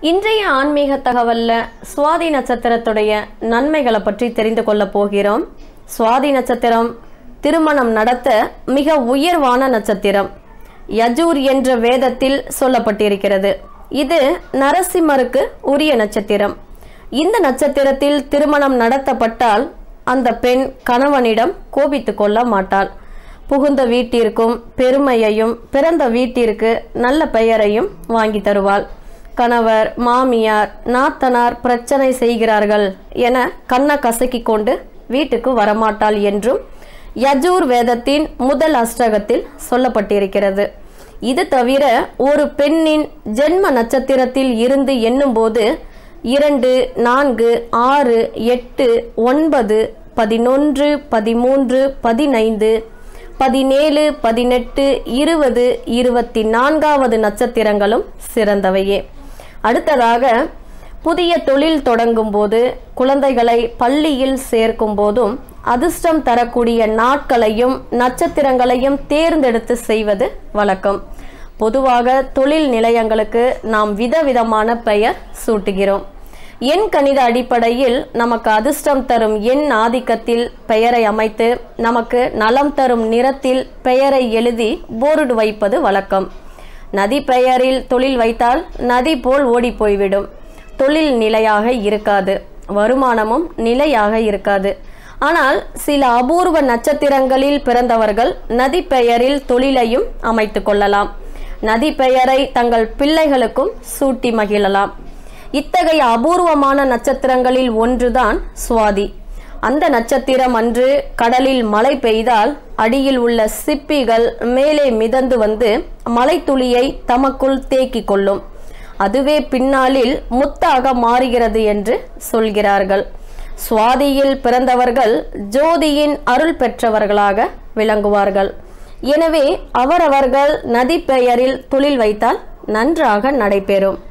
இன்றைய ஆன்மீக தகவல்ல சுவாதி நட்சத்திரத்துடைய நன்மைகளை பற்றி தெரிந்து கொள்ள போகிறோம் சுவாதி நட்சத்திரம் திருமணம் நடத்த மிக உயர்வான நட்சத்திரம் யஜூர் என்ற வேதத்தில் சொல்லப்பட்டிருக்கிறது இது நரசிம்மருக்கு உரிய நட்சத்திரம் இந்த நட்சத்திரத்தில் திருமணம் நடத்தப்பட்டால் அந்த பெண் கணவனிடம் கோபித்து கொள்ள மாட்டாள் புகுந்த வீட்டிற்கும் பெருமையையும் பிறந்த வீட்டிற்கு நல்ல பெயரையும் வாங்கி தருவாள் கணவர் மாமியார் நாத்தனார் பிரச்சனை செய்கிறார்கள் என கண்ண கசக்கி கொண்டு வீட்டுக்கு வரமாட்டாள் என்றும் யஜூர் வேதத்தின் முதல் அஷ்டகத்தில் சொல்லப்பட்டிருக்கிறது இது தவிர ஒரு பெண்ணின் ஜென்ம நட்சத்திரத்தில் இருந்து எண்ணும்போது இரண்டு நான்கு ஆறு எட்டு ஒன்பது பதினொன்று பதிமூன்று பதினைந்து பதினேழு பதினெட்டு இருபது இருபத்தி நான்காவது நட்சத்திரங்களும் சிறந்தவையே அடுத்ததாக புதிய தொழில் தொடங்கும் போது குழந்தைகளை பள்ளியில் சேர்க்கும் போதும் அதிர்ஷ்டம் தரக்கூடிய நாட்களையும் நட்சத்திரங்களையும் தேர்ந்தெடுத்து செய்வது வழக்கம் பொதுவாக தொழில் நிலையங்களுக்கு நாம் விதவிதமான பெயர் சூட்டுகிறோம் எண் கணித அடிப்படையில் நமக்கு அதிர்ஷ்டம் தரும் எண் ஆதிக்கத்தில் பெயரை அமைத்து நமக்கு நலம் தரும் நிறத்தில் பெயரை எழுதி போர்டு வைப்பது வழக்கம் நதி பெயரில் தொழில் வைத்தால் நதி போல் ஓடி போய்விடும் தொழில் நிலையாக இருக்காது வருமானமும் நிலையாக இருக்காது ஆனால் சில அபூர்வ நட்சத்திரங்களில் பிறந்தவர்கள் நதி பெயரில் தொழிலையும் அமைத்து கொள்ளலாம் நதி பெயரை தங்கள் பிள்ளைகளுக்கும் சூட்டி மகிழலாம் இத்தகைய அபூர்வமான நட்சத்திரங்களில் ஒன்றுதான் சுவாதி அந்த நட்சத்திரம் அன்று கடலில் மழை பெய்தால் அடியில் உள்ள சிப்பிகள் மேலே மிதந்து வந்து மலைத்துளியை தமக்குள் தேக்கிக் கொள்ளும் அதுவே பின்னாளில் முத்தாக மாறுகிறது என்று சொல்கிறார்கள் சுவாதியில் பிறந்தவர்கள் ஜோதியின் அருள் பெற்றவர்களாக விளங்குவார்கள் எனவே அவரவர்கள் நதி பெயரில் தொழில் வைத்தால் நன்றாக நடைபெறும்